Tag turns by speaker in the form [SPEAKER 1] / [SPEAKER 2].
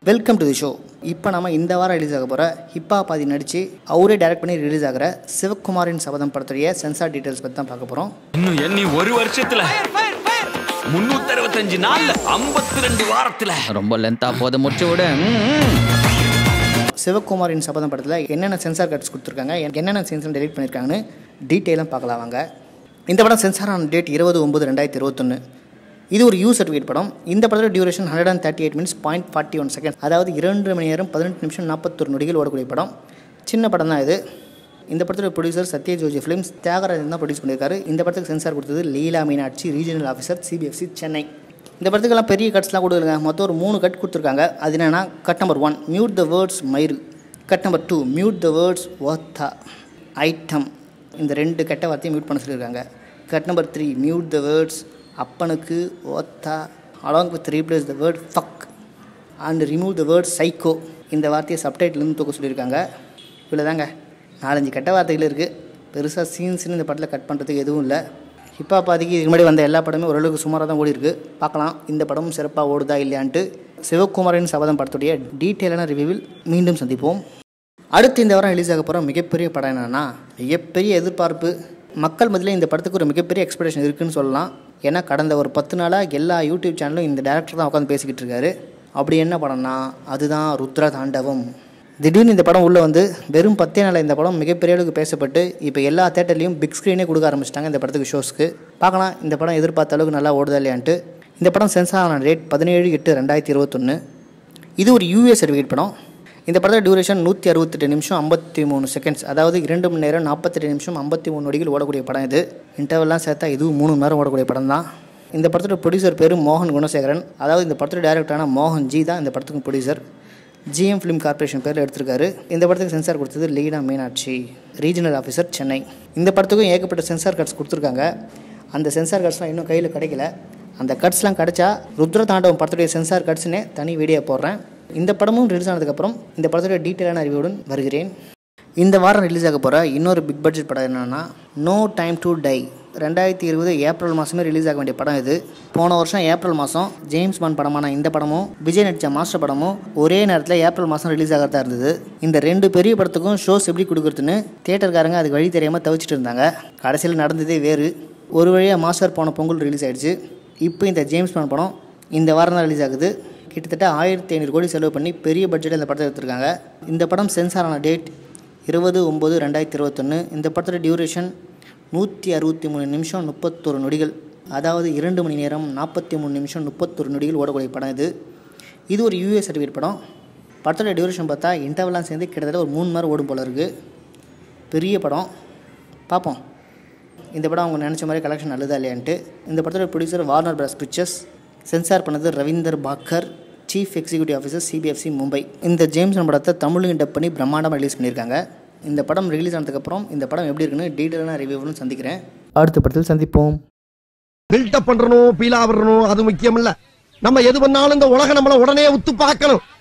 [SPEAKER 1] Welcome to the show இப்போ நம்ம இந்த வாரம் ரிலீஸ் ஆக போகிற ஹிப்பா பாதி நடித்து அவரே டைரக்ட் பண்ணி ரிலீஸ் ஆகிற சிவகுமாரின் சபதம் படத்துடைய சென்சார் டீட்டெயில்ஸ் பற்றி தான் பார்க்க போகிறோம்
[SPEAKER 2] இன்னும் எண்ணி ஒரு வருஷத்துல முன்னூத்தி அறுபத்தஞ்சு நாள்ல ஐம்பத்தி ரெண்டு வாரத்துல
[SPEAKER 3] ரொம்ப லென்த்தா போதை முடிச்சு விடு ம், ம்.
[SPEAKER 1] சிவகுமாரின் சபதம் படத்தில் என்னென்ன சென்சார் கட்ஸ் கொடுத்துருக்காங்க என்னென்ன சென்சார் டெலிட் பண்ணியிருக்காங்கன்னு டீட்டெயிலாக பார்க்கலாம் வாங்க இந்த படம் சென்சார் ஆன டேட் இருபது ஒம்பது ரெண்டாயிரத்தி இருபத்தொன்று இது ஒரு யூ சர்டிஃபிகேட் படம் இந்த படத்தோட duration hundred and thirty eight minutes point forty one second அதாவது இரண்டு மணி நேரம் பதினெட்டு நிமிஷம் நாற்பத்தொரு நொடிகள் ஓடக்கூடிய படம் சின்ன படம் தான் இது இந்த படத்தோட ப்ரொடியூசர் சத்யஜோஜி ஃபிலிம்ஸ் தியாகராஜன் தான் ப்ரொடியூஸ் பண்ணியிருக்காரு இந்த படத்துக்கு சென்சார் கொடுத்தது Leela Meenakshi regional officer CBFC Chennai இந்த படத்துக்கெல்லாம் பெரிய கட்ஸ்லாம் கொடுக்குறாங்க மொத்தம் ஒரு மூணு கட் கொடுத்துருக்காங்க அது என்னென்னா cut number one mute the words மயில் cut number two mute the words ஒத்தா ஐட்டம் இந்த ரெண்டு கெட்ட வார்த்தையும் மியூட் பண்ண சொல்லியிருக்காங்க cut number three mute the words அப்பனுக்கு ஒத்தா along with replace the word fuck and remove the word psycho இந்த வார்த்தையை சப்டைட்டிலேருந்து தூக்க சொல்லியிருக்காங்க இவ்வளோதாங்க நாலஞ்சு கெட்ட வார்த்தைகள் இருக்குது பெருசாக சீன்ஸ்னு இந்த படத்தில் கட் பண்ணுறதுக்கு எதுவும் இல்லை ஹிப்பா பாதிக்கு இதுக்கு முன்னாடி வந்த எல்லா படமே ஓரளவுக்கு சுமாராக தான் ஓடி இருக்கு பார்க்கலாம் இந்த படமும் சிறப்பாக ஓடுதா இல்லையான்ட்டு சிவகுமாரின் சபதம் படத்துடைய டீட்டெயிலான ரிவ்யூவில் மீண்டும் சந்திப்போம் அடுத்து இந்த வாரம் ரிலீஸ் ஆக போகிற மிகப்பெரிய படம் என்னென்னா மிகப்பெரிய எதிர்பார்ப்பு மக்கள் மத்தியில் இந்த படத்துக்கு ஒரு மிகப்பெரிய எக்ஸ்பெக்டேஷன் இருக்குன்னு சொல்லலாம் ஏன்னா கடந்த ஒரு பத்து நாளாக எல்லா யூடியூப் சேனலும் இந்த டேரக்டர் தான் உட்காந்து பேசிக்கிட்டு இருக்காரு அப்படி என்ன படம்னா அதுதான் ருத்ர தாண்டவம் திடீர்னு இந்த படம் உள்ளே வந்து வெறும் பத்தே நாளில் இந்த படம் மிகப்பெரிய அளவுக்கு பேசப்பட்டு இப்போ எல்லா தேட்டர்லையும் பிக் ஸ்க்ரீனே கொடுக்க ஆரம்பிச்சிட்டாங்க இந்த படத்துக்கு ஷோஸ்க்கு பார்க்கலாம் இந்த படம் எதிர்பார்த்த அளவுக்கு நல்லா ஓடுதா இல்லையான்ட்டு இந்த படம் சென்சார் ஆன டேட் பதினேழு எட்டு ரெண்டாயிரத்தி இருபத்தொன்று இது ஒரு யூஎஸ் சர்டிஃபிகேட் படம் இந்த படத்தோட டியூரேஷன் நூற்றி அறுபத்தெட்டு நிமிஷம் ஐம்பத்தி மூணு செகண்ட்ஸ் அதாவது இரண்டு மணி நேரம் நாற்பத்தெட்டு நிமிஷம் ஐம்பத்தி மூணு நொடிகள் ஓடக்கூடிய படம் இது இன்டர்வெல்லாம் சேர்த்தா இதுவும் மூணு மணி நேரம் ஓடக்கூடிய படம் தான் இந்த படத்தோட ப்ரொடியூசர் பேர் மோகன் குணசேகரன் அதாவது இந்த படத்தோட டேரக்டரான மோகன் ஜி தான் இந்த படத்துக்கு ப்ரொடியூசர் ஜிஎம் ஃபிலிம் கார்ப்பரேஷன் பேரில் எடுத்திருக்காரு இந்த படத்துக்கு சென்சார் கொடுத்தது லீனா மீனாட்சி ரீஜனல் ஆஃபீஸர் சென்னை இந்த படத்துக்கும் ஏகப்பட்ட சென்சார் கார்ட்ஸ் கொடுத்துருக்காங்க அந்த சென்சார் கார்ட்ஸ்லாம் இன்னும் கையில் கிடைக்கல அந்த கட்ஸ்லாம் கிடச்சா ருத்ர தாண்டவம் படத்துடைய சென்சார் கட்ஸ்னே தனி வீடியோ போடுறேன் இந்த படமும் ரிலீஸ் ஆனதுக்கப்புறம் இந்த படத்துடைய டீட்டெயிலான ரிவ்யூடன் வருகிறேன் இந்த வாரம் ரிலீஸ் ஆக போகிற இன்னொரு பிக் பட்ஜெட் படம் என்னென்னா நோ டைம் டு டை ரெண்டாயிரத்தி இருபது ஏப்ரல் மாதமே ரிலீஸ் ஆக வேண்டிய படம் இது போன வருஷம் ஏப்ரல் மாதம் ஜேம்ஸ் பாண்ட் படமான இந்த படமும் விஜய் நடித்த மாஸ்டர் படமும் ஒரே நேரத்தில் ஏப்ரல் மாதம் ரிலீஸ் ஆகிறதா இருந்தது இந்த ரெண்டு பெரிய படத்துக்கும் ஷோஸ் எப்படி கொடுக்குறதுன்னு தியேட்டர்காரங்க அதுக்கு வழி தெரியாமல் தவிச்சிட்டு இருந்தாங்க கடைசியில் நடந்ததே வேறு ஒரு வழியாக மாஸ்டர் போன பொங்கல் ரிலீஸ் ஆயிடுச்சு இப்போ இந்த ஜேம்ஸ் பாண்ட் படம் இந்த வாரம் தான் ரிலீஸ் ஆகுது கிட்டத்தட்ட ஆயிரத்தி ஐநூறு கோடி செலவு பண்ணி பெரிய பட்ஜெட்டில் இந்த படத்தை எடுத்திருக்காங்க இந்த படம் சென்சார் ஆன டேட் இருபது ஒம்பது ரெண்டாயிரத்தி இருபத்தொன்று இந்த படத்தோட டியூரேஷன் நூற்றி அறுபத்தி மூணு நிமிஷம் முப்பத்தொரு நொடிகள் அதாவது இரண்டு மணி நேரம் நாற்பத்தி மூணு நிமிஷம் முப்பத்தொரு நொடிகள் ஓடக்கூடிய படம் இது இது ஒரு யூஎஸ் சர்டிஃபிகேட் படம் படத்தோட டியூரேஷன் பார்த்தா இன்டர்வெல்லாம் சேர்ந்து கிட்டத்தட்ட ஒரு மூணு மணி நேரம் ஓடும் போல இருக்குது பெரிய படம் பார்ப்போம் இந்த படம் அவங்க நினச்ச மாதிரி கலெக்ஷன் நல்லதா இல்லையான்ட்டு இந்த படத்தோட producer Warner Bros Pictures censor பண்ணது Ravinder Bhakar chief executive officer CBFC Mumbai இந்த ஜேம்சன் படத்தை தமிழும் டப் பண்ணி பிரம்மாண்டமாக ரிலீஸ் பண்ணியிருக்காங்க இந்த படம் ரிலீஸ் ஆனதுக்கப்புறம் இந்த படம் எப்படி இருக்குன்னு டீட்டெயிலான ரிவ்யூவும் சந்திக்கிறேன் அடுத்த படத்தில் சந்திப்போம்
[SPEAKER 4] பில்டப் பண்றணும் பீலா வரணும் அது முக்கியம் இல்ல நம்ம எது பண்ணாலும் இந்த உலகம் நம்மள உடனே உத்து பார்க்கணும்